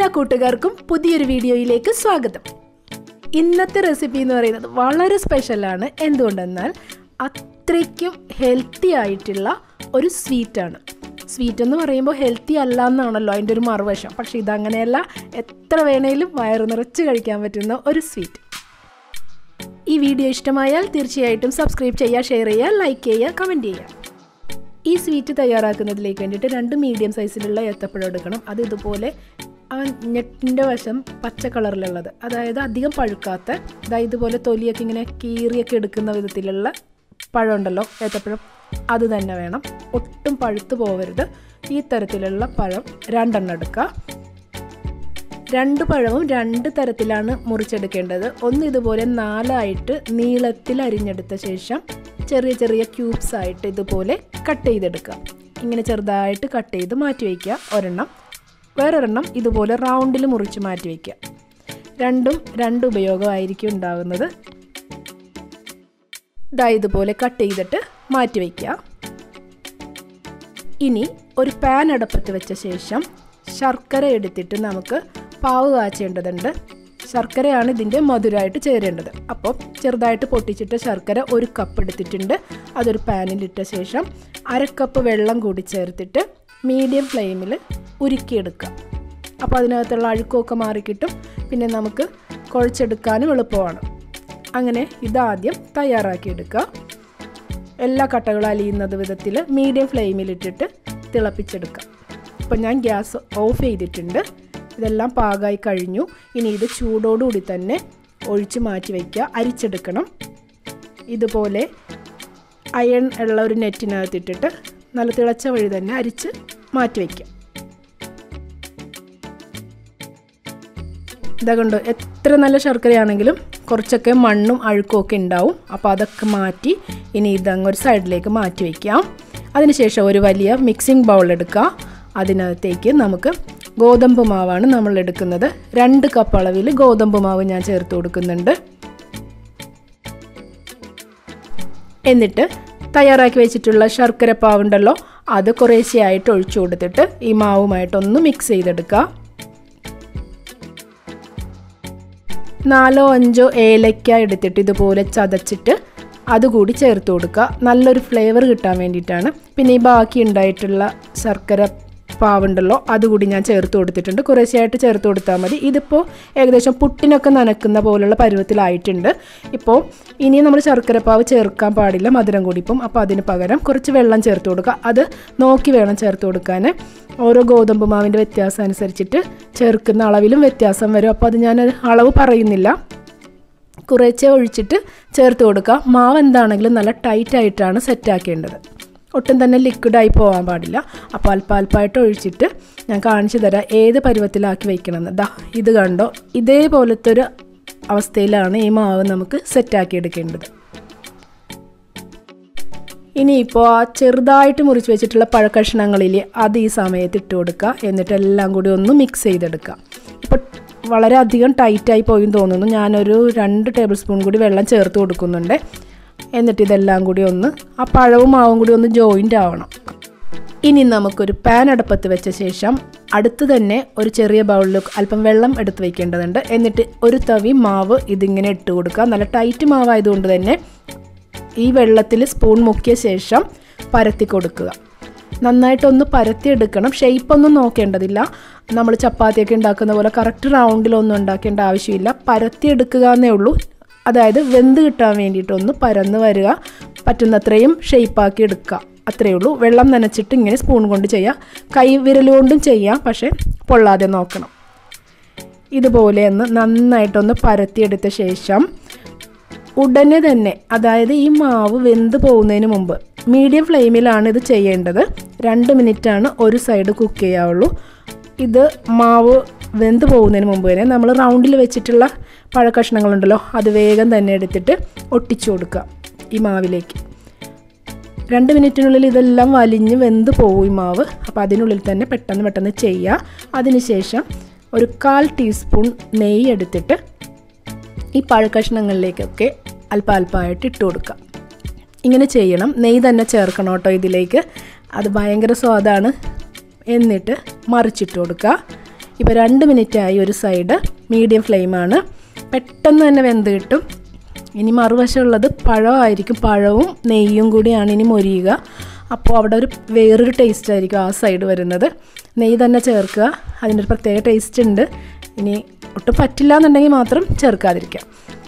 എല്ലാ കൂട്ടുകാർക്കും പുതിയൊരു വീഡിയോയിലേക്ക് സ്വാഗതം ഇന്നത്തെ റെസിപ്പി എന്ന് പറയുന്നത് വളരെ സ്പെഷ്യലാണ് എന്തുകൊണ്ടെന്നാൽ അത്രയ്ക്കും ഹെൽത്തി ആയിട്ടുള്ള ഒരു സ്വീറ്റാണ് സ്വീറ്റ് എന്ന് പറയുമ്പോൾ ഹെൽത്തി അല്ല എന്നാണല്ലോ അതിൻ്റെ ഒരു മറുവശം പക്ഷേ ഇതങ്ങനെയല്ല എത്ര വേണേലും വയറ് നിറച്ച് കഴിക്കാൻ പറ്റുന്ന ഒരു സ്വീറ്റ് ഈ വീഡിയോ ഇഷ്ടമായാൽ തീർച്ചയായിട്ടും സബ്സ്ക്രൈബ് ചെയ്യുക ഷെയർ ചെയ്യുക ലൈക്ക് ചെയ്യുക കമൻറ്റ് ചെയ്യുക ഈ സ്വീറ്റ് തയ്യാറാക്കുന്നതിലേക്ക് വേണ്ടിയിട്ട് രണ്ട് മീഡിയം സൈസിലുള്ള ഏത്തപ്പഴം എടുക്കണം അത് ഇതുപോലെ ആ ഞെട്ടിൻ്റെ വശം പച്ച കളറിലുള്ളത് അതായത് അധികം പഴുക്കാത്ത അതായത് ഇതുപോലെ തൊലിയൊക്കെ ഇങ്ങനെ കീറിയൊക്കെ എടുക്കുന്ന വിധത്തിലുള്ള പഴം ഉണ്ടല്ലോ ഏത്തപ്പഴം അത് തന്നെ വേണം ഒട്ടും പഴുത്തു പോകരുത് ഈ തരത്തിലുള്ള പഴം രണ്ടെണ്ണം എടുക്കുക രണ്ട് പഴവും രണ്ട് തരത്തിലാണ് മുറിച്ചെടുക്കേണ്ടത് ഒന്ന് ഇതുപോലെ നാലായിട്ട് നീളത്തിൽ അരിഞ്ഞെടുത്ത ശേഷം ചെറിയ ചെറിയ ക്യൂബ്സ് ആയിട്ട് ഇതുപോലെ കട്ട് ചെയ്തെടുക്കുക ഇങ്ങനെ ചെറുതായിട്ട് കട്ട് ചെയ്ത് മാറ്റി വയ്ക്കുക ഒരെണ്ണം വേറൊരെണ്ണം ഇതുപോലെ റൗണ്ടിൽ മുറിച്ച് മാറ്റി വയ്ക്കുക രണ്ടും രണ്ട് ഉപയോഗമായിരിക്കും ഉണ്ടാകുന്നത് ഇതാ ഇതുപോലെ കട്ട് ചെയ്തിട്ട് മാറ്റി വയ്ക്കുക ഇനി ഒരു പാൻ അടപ്പത്ത് വെച്ച ശേഷം ശർക്കര എടുത്തിട്ട് നമുക്ക് പാവ് കാച്ചേണ്ടതുണ്ട് ശർക്കരയാണ് ഇതിൻ്റെ മധുരമായിട്ട് ചേരേണ്ടത് അപ്പോൾ ചെറുതായിട്ട് പൊട്ടിച്ചിട്ട ശർക്കര ഒരു കപ്പ് എടുത്തിട്ടുണ്ട് അതൊരു പാനിലിട്ട ശേഷം അര കപ്പ് വെള്ളം കൂടി ചേർത്തിട്ട് മീഡിയം ഫ്ലെയിമിൽ ഉരുക്കിയെടുക്കുക അപ്പോൾ അതിനകത്തുള്ള അഴുക്കമൊക്കെ മാറിക്കിട്ടും പിന്നെ നമുക്ക് കുഴച്ചെടുക്കാനും എളുപ്പമാണ് അങ്ങനെ ഇതാദ്യം തയ്യാറാക്കിയെടുക്കുക എല്ലാ കട്ടകളും അലിയുന്നത് വിധത്തിൽ മീഡിയം ഫ്ലെയിമിലിട്ടിട്ട് തിളപ്പിച്ചെടുക്കാം ഇപ്പം ഞാൻ ഗ്യാസ് ഓഫ് ചെയ്തിട്ടുണ്ട് ഇതെല്ലാം പാകമായി കഴിഞ്ഞു ഇനി ഇത് ചൂടോടുകൂടി തന്നെ ഒഴിച്ച് മാറ്റി വയ്ക്കുക അരിച്ചെടുക്കണം ഇതുപോലെ അയൺ ഉള്ള ഒരു നെറ്റിനകത്തിട്ടിട്ട് നല്ല തിളച്ച വഴി തന്നെ അരിച്ച് മാറ്റി വയ്ക്കുക ഇതാ കണ്ടോ എത്ര നല്ല ശർക്കരയാണെങ്കിലും കുറച്ചൊക്കെ മണ്ണും അഴുക്കും ഒക്കെ ഉണ്ടാവും അപ്പോൾ അതൊക്കെ മാറ്റി ഇനി ഇതങ്ങ് ഒരു സൈഡിലേക്ക് മാറ്റി വയ്ക്കാം അതിനുശേഷം ഒരു വലിയ മിക്സിംഗ് ബൗൾ എടുക്കുക അതിനകത്തേക്ക് നമുക്ക് ഗോതമ്പ് മാവാണ് നമ്മൾ എടുക്കുന്നത് രണ്ട് കപ്പ് അളവിൽ ഗോതമ്പ് മാവ് ഞാൻ ചേർത്ത് കൊടുക്കുന്നുണ്ട് എന്നിട്ട് തയ്യാറാക്കി വെച്ചിട്ടുള്ള ശർക്കര പാവുണ്ടല്ലോ അത് കുറേശ്ശെയായിട്ട് ഒഴിച്ചു കൊടുത്തിട്ട് ഈ മാവുമായിട്ടൊന്ന് മിക്സ് ചെയ്തെടുക്കുക നാലോ അഞ്ചോ ഏലക്ക എടുത്തിട്ട് ഇതുപോലെ ചതച്ചിട്ട് അതുകൂടി ചേർത്ത് കൊടുക്കുക നല്ലൊരു ഫ്ലേവർ കിട്ടാൻ വേണ്ടിയിട്ടാണ് പിന്നെ ഈ ബാക്കി ഉണ്ടായിട്ടുള്ള ശർക്കര പാവുണ്ടല്ലോ അതുകൂടി ഞാൻ ചേർത്ത് കൊടുത്തിട്ടുണ്ട് കുറേശ്ശെയായിട്ട് ചേർത്ത് കൊടുത്താൽ മതി ഇതിപ്പോൾ ഏകദേശം പുട്ടിനൊക്കെ നനക്കുന്ന പോലുള്ള പരുവത്തിലായിട്ടുണ്ട് ഇപ്പോൾ ഇനി നമ്മൾ ശർക്കരപ്പാവ് ചേർക്കാൻ പാടില്ല മധുരം കൂടി ഇപ്പം അപ്പോൾ അതിന് പകരം കുറച്ച് വെള്ളം ചേർത്ത് കൊടുക്കുക അത് നോക്കി വേണം ചേർത്ത് കൊടുക്കാൻ ഓരോ ഗോതമ്പ് മാവിൻ്റെ വ്യത്യാസം അനുസരിച്ചിട്ട് ചേർക്കുന്ന അളവിലും വ്യത്യാസം വരും അപ്പോൾ അത് ഞാൻ അളവ് പറയുന്നില്ല കുറേശ്ശെ ഒഴിച്ചിട്ട് ചേർത്ത് കൊടുക്കുക മാവ് എന്താണെങ്കിലും നല്ല ടൈറ്റായിട്ടാണ് സെറ്റാക്കേണ്ടത് ഒട്ടും തന്നെ ലിക്വിഡായി പോകാൻ പാടില്ല അപ്പോൾ അല്പാൽപ്പായിട്ട് ഒഴിച്ചിട്ട് ഞാൻ കാണിച്ചു തരാം ഏത് പരുവത്തിലാക്കി വയ്ക്കണമെന്ന് ദാ ഇത് കണ്ടോ ഇതേപോലത്തെ ഒരു അവസ്ഥയിലാണ് ഈ മാവ് നമുക്ക് സെറ്റാക്കി എടുക്കേണ്ടത് ഇനിയിപ്പോൾ ആ ചെറുതായിട്ട് മുറിച്ച് വെച്ചിട്ടുള്ള പഴക്കഷ്ണങ്ങളിൽ അത് ഈ സമയത്ത് ഇട്ട് കൊടുക്കുക എന്നിട്ട് എല്ലാം കൂടി ഒന്ന് മിക്സ് ചെയ്തെടുക്കുക ഇപ്പോൾ വളരെ അധികം ടൈറ്റായി പോയി തോന്നുന്നു ഞാനൊരു രണ്ട് ടേബിൾ സ്പൂൺ കൂടി വെള്ളം ചേർത്ത് കൊടുക്കുന്നുണ്ട് എന്നിട്ട് ഇതെല്ലാം കൂടി ഒന്ന് ആ പഴവും മാവും കൂടി ഒന്ന് ജോയിൻ്റ് ആവണം ഇനി നമുക്കൊരു പാൻ അടുപ്പത്ത് വെച്ച ശേഷം അടുത്ത് തന്നെ ഒരു ചെറിയ ബൗളിൽ അല്പം വെള്ളം എടുത്ത് വയ്ക്കേണ്ടതുണ്ട് എന്നിട്ട് ഒരു തവി മാവ് ഇതിങ്ങനെ ഇട്ട് കൊടുക്കുക നല്ല ടൈറ്റ് മാവായതുകൊണ്ട് തന്നെ ഈ വെള്ളത്തിൽ സ്പൂൺ മുക്കിയ ശേഷം പരത്തി കൊടുക്കുക നന്നായിട്ടൊന്ന് പരത്തിയെടുക്കണം ഷെയ്പ്പൊന്നും നോക്കേണ്ടതില്ല നമ്മൾ ചപ്പാത്തിയൊക്കെ ഉണ്ടാക്കുന്ന പോലെ കറക്റ്റ് റൗണ്ടിലൊന്നും ഉണ്ടാക്കേണ്ട ആവശ്യമില്ല പരത്തിയെടുക്കുക എന്നേ ഉള്ളൂ അതായത് വെന്ത് കിട്ടാൻ വേണ്ടിയിട്ടൊന്ന് പരന്ന് വരിക പറ്റുന്നത്രയും ഷെയ്പ്പാക്കി എടുക്കുക അത്രയേ ഉള്ളൂ വെള്ളം നനച്ചിട്ട് ഇങ്ങനെ സ്പൂൺ കൊണ്ട് ചെയ്യാം കൈ വിരൽ കൊണ്ടും ചെയ്യാം പക്ഷേ പൊള്ളാതെ നോക്കണം ഇതുപോലെ ഒന്ന് നന്നായിട്ടൊന്ന് പരത്തിയെടുത്ത ശേഷം ഉടനെ തന്നെ അതായത് ഈ മാവ് വെന്ത് പോകുന്നതിന് മുമ്പ് മീഡിയം ഫ്ലെയിമിലാണ് ഇത് ചെയ്യേണ്ടത് രണ്ട് മിനിറ്റാണ് ഒരു സൈഡ് കുക്ക് ചെയ്യാവുള്ളൂ ഇത് മാവ് വെന്ത് പോകുന്നതിന് മുമ്പ് തന്നെ നമ്മൾ റൗണ്ടിൽ വെച്ചിട്ടുള്ള പഴക്കഷ്ണങ്ങളുണ്ടല്ലോ അത് വേഗം തന്നെ എടുത്തിട്ട് ഒട്ടിച്ചു കൊടുക്കുക ഈ മാവിലേക്ക് രണ്ട് മിനിറ്റിനുള്ളിൽ ഇതെല്ലാം വലിഞ്ഞ് വെന്ത് പോകും ഈ മാവ് അപ്പോൾ അതിനുള്ളിൽ തന്നെ പെട്ടെന്ന് പെട്ടെന്ന് ചെയ്യുക അതിനുശേഷം ഒരു കാൽ ടീസ്പൂൺ നെയ്യ് എടുത്തിട്ട് ഈ പഴക്കഷ്ണങ്ങളിലേക്കൊക്കെ അല്പം അല്പമായിട്ട് ഇട്ട് കൊടുക്കുക ഇങ്ങനെ ചെയ്യണം നെയ്യ് തന്നെ ചേർക്കണം കേട്ടോ ഇതിലേക്ക് അത് ഭയങ്കര സ്വാദാണ് എന്നിട്ട് മറിച്ചിട്ട് കൊടുക്കുക ഇപ്പോൾ രണ്ട് മിനിറ്റായി ഒരു സൈഡ് മീഡിയം ഫ്ലെയിമാണ് പെട്ടെന്ന് തന്നെ വെന്ത് കിട്ടും ഇനി മറുവശമുള്ളത് പഴമായിരിക്കും പഴവും നെയ്യും കൂടിയാണ് ഇനി മൊരിയുക അപ്പോൾ അവിടെ ഒരു വേറൊരു ടേസ്റ്റ് ആയിരിക്കും ആ സൈഡ് വരുന്നത് നെയ്യ് തന്നെ ചേർക്കുക അതിൻ്റെ ഒരു പ്രത്യേക ടേസ്റ്റ് ഉണ്ട് ഇനി ഒട്ടും പറ്റില്ല എന്നുണ്ടെങ്കിൽ മാത്രം ചേർക്കാതിരിക്കാം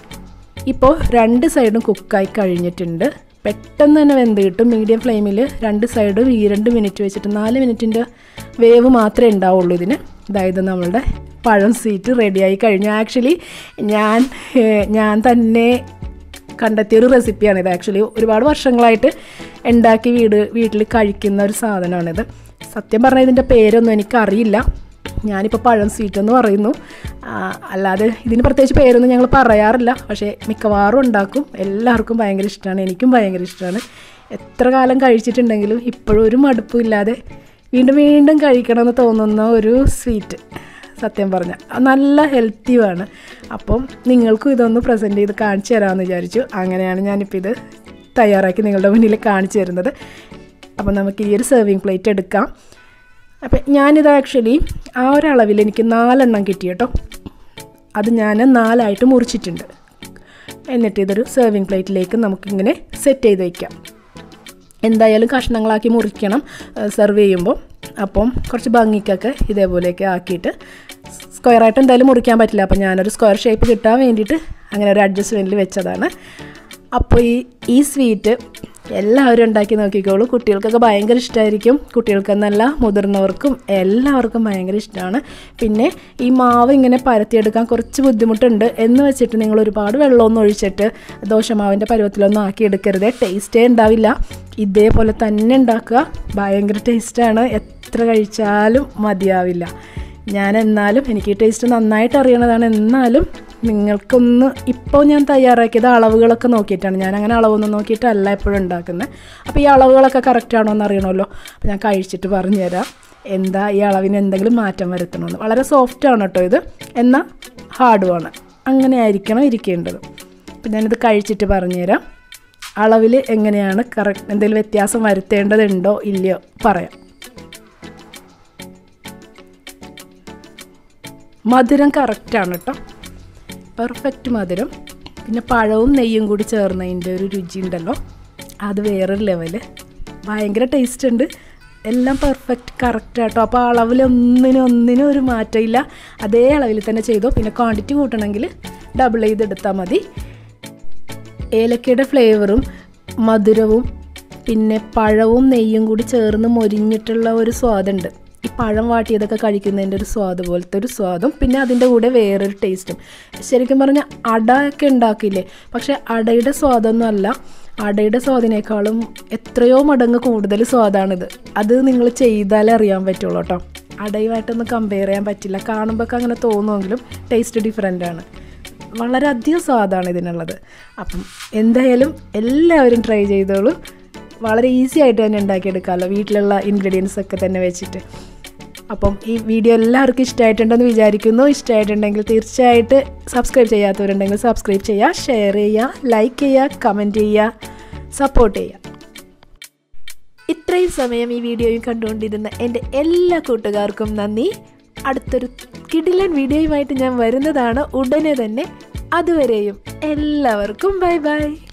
ഇപ്പോൾ രണ്ട് സൈഡും കുക്കായി കഴിഞ്ഞിട്ടുണ്ട് പെട്ടെന്ന് തന്നെ വെന്ത് കിട്ടും മീഡിയം ഫ്ലെയിമിൽ രണ്ട് സൈഡും ഈ രണ്ട് മിനിറ്റ് വെച്ചിട്ട് നാല് മിനിറ്റിൻ്റെ വേവ് മാത്രമേ ഉണ്ടാവുള്ളൂ ഇതിന് അതായത് നമ്മളുടെ പഴം സ്വീറ്റ് റെഡിയായി കഴിഞ്ഞു ആക്ച്വലി ഞാൻ ഏഹ്, ഞാൻ തന്നെ കണ്ടെത്തിയൊരു റെസിപ്പിയാണിത് ആക്ച്വലി ഒരുപാട് വർഷങ്ങളായിട്ട് ഉണ്ടാക്കി വീട് വീട്ടിൽ കഴിക്കുന്ന ഒരു സാധനമാണിത് സത്യം പറഞ്ഞാൽ ഇതിൻ്റെ പേരൊന്നും എനിക്കറിയില്ല ഞാനിപ്പോൾ പഴം സ്വീറ്റ് എന്ന് പറയുന്നു ആ, അല്ലാതെ ഇതിന് പ്രത്യേകിച്ച് പേരൊന്നും ഞങ്ങൾ പറയാറില്ല പക്ഷേ മിക്കവാറും ഉണ്ടാക്കും എല്ലാവർക്കും ഭയങ്കര ഇഷ്ടമാണ് എനിക്കും ഭയങ്കര ഇഷ്ടമാണ് എത്ര കാലം കഴിച്ചിട്ടുണ്ടെങ്കിലും ഇപ്പോഴും ഒരു മടുപ്പും ഇല്ലാതെ വീണ്ടും വീണ്ടും കഴിക്കണമെന്ന് തോന്നുന്ന ഒരു സ്വീറ്റ് സത്യം പറഞ്ഞാൽ നല്ല ഹെൽത്തിയുമാണ് അപ്പം നിങ്ങൾക്കും ഇതൊന്ന് പ്രസൻറ്റ് ചെയ്ത് കാണിച്ചു തരാമെന്ന് വിചാരിച്ചു അങ്ങനെയാണ് ഞാനിപ്പോൾ ഇത് തയ്യാറാക്കി നിങ്ങളുടെ മുന്നിൽ കാണിച്ചു തരുന്നത് അപ്പം നമുക്ക് ഈ ഒരു സെർവിങ് പ്ലേറ്റ് എടുക്കാം അപ്പം ഞാനിത് ആക്ച്വലി ആ ഒരു അളവിൽ എനിക്ക് നാലെണ്ണം കിട്ടി കേട്ടോ അത് ഞാൻ നാലായിട്ട് മുറിച്ചിട്ടുണ്ട് എന്നിട്ട് ഇതൊരു സെർവിങ് പ്ലേറ്റിലേക്ക് നമുക്കിങ്ങനെ സെറ്റ് ചെയ്ത് വയ്ക്കാം എന്തായാലും കഷ്ണങ്ങളാക്കി മുറിക്കണം സെർവ് ചെയ്യുമ്പോൾ അപ്പം കുറച്ച് ഭംഗിക്കൊക്കെ ഇതേപോലെയൊക്കെ ആക്കിയിട്ട് സ്ക്വയറായിട്ട് എന്തായാലും മുറിക്കാൻ പറ്റില്ല അപ്പം ഞാനൊരു സ്ക്വയർ ഷേപ്പ് കിട്ടാൻ വേണ്ടിയിട്ട് അങ്ങനെ ഒരു അഡ്ജസ്റ്റ്മെൻറ്റിൽ വെച്ചതാണ് അപ്പോൾ ഈ ഈ സ്വീറ്റ് എല്ലാവരും ഉണ്ടാക്കി നോക്കിക്കോളൂ കുട്ടികൾക്കൊക്കെ ഭയങ്കര ഇഷ്ടമായിരിക്കും കുട്ടികൾക്കെന്നല്ല മുതിർന്നവർക്കും എല്ലാവർക്കും ഭയങ്കര ഇഷ്ടമാണ് പിന്നെ ഈ മാവ് ഇങ്ങനെ പരത്തിയെടുക്കാൻ കുറച്ച് ബുദ്ധിമുട്ടുണ്ട് എന്ന് വെച്ചിട്ട് നിങ്ങൾ ഒരുപാട് വെള്ളമൊന്നും ഒഴിച്ചിട്ട് ദോശമാവിൻ്റെ പരുവത്തിലൊന്നും ആക്കി എടുക്കരുത് ടേസ്റ്റേ ഉണ്ടാവില്ല ഇതേപോലെ തന്നെ ഉണ്ടാക്കുക ഭയങ്കര ടേസ്റ്റാണ് എത്ര കഴിച്ചാലും മതിയാവില്ല ഞാൻ എന്നാലും എനിക്ക് ഈ ടേസ്റ്റ് നന്നായിട്ട് അറിയണതാണ് എന്നാലും നിങ്ങൾക്കൊന്ന് ഇപ്പോൾ ഞാൻ തയ്യാറാക്കിയത് അളവുകളൊക്കെ നോക്കിയിട്ടാണ് ഞാൻ അങ്ങനെ അളവൊന്നും നോക്കിയിട്ടല്ല എപ്പോഴും ഉണ്ടാക്കുന്നത് അപ്പോൾ ഈ അളവുകളൊക്കെ കറക്റ്റ് ആണോ എന്ന് അറിയണമല്ലോ അപ്പോൾ ഞാൻ കഴിച്ചിട്ട് പറഞ്ഞുതരാം എന്താ ഈ അളവിന് എന്തെങ്കിലും മാറ്റം വരുത്തണമെന്ന് വളരെ സോഫ്റ്റ് ആണ് കേട്ടോ ഇത് എന്നാൽ ഹാർഡുമാണ് അങ്ങനെ ആയിരിക്കണം ഇരിക്കേണ്ടത് അപ്പോൾ ഞാനിത് കഴിച്ചിട്ട് പറഞ്ഞുതരാം അളവിൽ എങ്ങനെയാണ് കറക്റ്റ് എന്തെങ്കിലും വ്യത്യാസം വരുത്തേണ്ടതുണ്ടോ ഇല്ലയോ പറയാം മധുരം കറക്റ്റാണ് കേട്ടോ പെർഫെക്റ്റ് മധുരം പിന്നെ പഴവും നെയ്യും കൂടി ചേർന്നതിൻ്റെ ഒരു രുചി ഉണ്ടല്ലോ അത് വേറൊരു ലെവല് ഭയങ്കര ടേസ്റ്റ് ഉണ്ട് എല്ലാം പെർഫെക്റ്റ് കറക്റ്റ് ആട്ടോ അപ്പോൾ അളവിൽ ഒന്നിനും ഒന്നിനും ഒരു മാറ്റമില്ല അതേ അളവിൽ തന്നെ ചെയ്തു പിന്നെ ക്വാണ്ടിറ്റി കൂട്ടണമെങ്കിൽ ഡബിൾ ചെയ്തെടുത്താൽ മതി ഏലക്കയുടെ ഫ്ലേവറും മധുരവും പിന്നെ പഴവും നെയ്യും കൂടി ചേർന്ന് മൊരിഞ്ഞിട്ടുള്ള ഒരു സ്വാദുണ്ട് ഈ പഴം വാട്ടിയതൊക്കെ കഴിക്കുന്നതിൻ്റെ ഒരു സ്വാദ് പോലത്തെ ഒരു സ്വാദും പിന്നെ അതിൻ്റെ കൂടെ വേറൊരു ടേസ്റ്റും ശരിക്കും പറഞ്ഞാൽ അട ഒക്കെ ഉണ്ടാക്കില്ലേ പക്ഷേ അടയുടെ സ്വാദൊന്നും അല്ല അടയുടെ സ്വാദിനേക്കാളും എത്രയോ മടങ്ങ് കൂടുതൽ സ്വാദാണിത് അത് നിങ്ങൾ ചെയ്താലേ അറിയാൻ പറ്റുള്ളൂ കേട്ടോ അടയുമായിട്ടൊന്നും കമ്പയർ ചെയ്യാൻ പറ്റില്ല കാണുമ്പോൾ അങ്ങനെ തോന്നുമെങ്കിലും ടേസ്റ്റ് ഡിഫറെൻ്റ് ആണ് വളരെയധികം സ്വാദാണ് ഇതിനുള്ളത് അപ്പം എന്തായാലും എല്ലാവരും ട്രൈ ചെയ്തോളൂ വളരെ ഈസി ആയിട്ട് തന്നെ ഉണ്ടാക്കിയെടുക്കാമല്ലോ വീട്ടിലുള്ള ഇൻഗ്രീഡിയൻസ് ഒക്കെ തന്നെ വെച്ചിട്ട് അപ്പം ഈ വീഡിയോ എല്ലാവർക്കും ഇഷ്ടമായിട്ടുണ്ടെന്ന് വിചാരിക്കുന്നു ഇഷ്ടമായിട്ടുണ്ടെങ്കിൽ തീർച്ചയായിട്ട് സബ്സ്ക്രൈബ് ചെയ്യാത്തവരുണ്ടെങ്കിൽ സബ്സ്ക്രൈബ് ചെയ്യുക ഷെയർ ചെയ്യുക ലൈക്ക് ചെയ്യുക കമൻറ്റ് ചെയ്യുക സപ്പോർട്ട് ചെയ്യുക ഇത്രയും സമയം ഈ വീഡിയോയും കണ്ടുകൊണ്ടിരുന്ന എൻ്റെ എല്ലാ കൂട്ടുകാർക്കും നന്ദി അടുത്തൊരു കിടിലൻ വീഡിയോയുമായിട്ട് ഞാൻ വരുന്നതാണ് ഉടനെ തന്നെ അതുവരെയും എല്ലാവർക്കും ബൈ ബൈ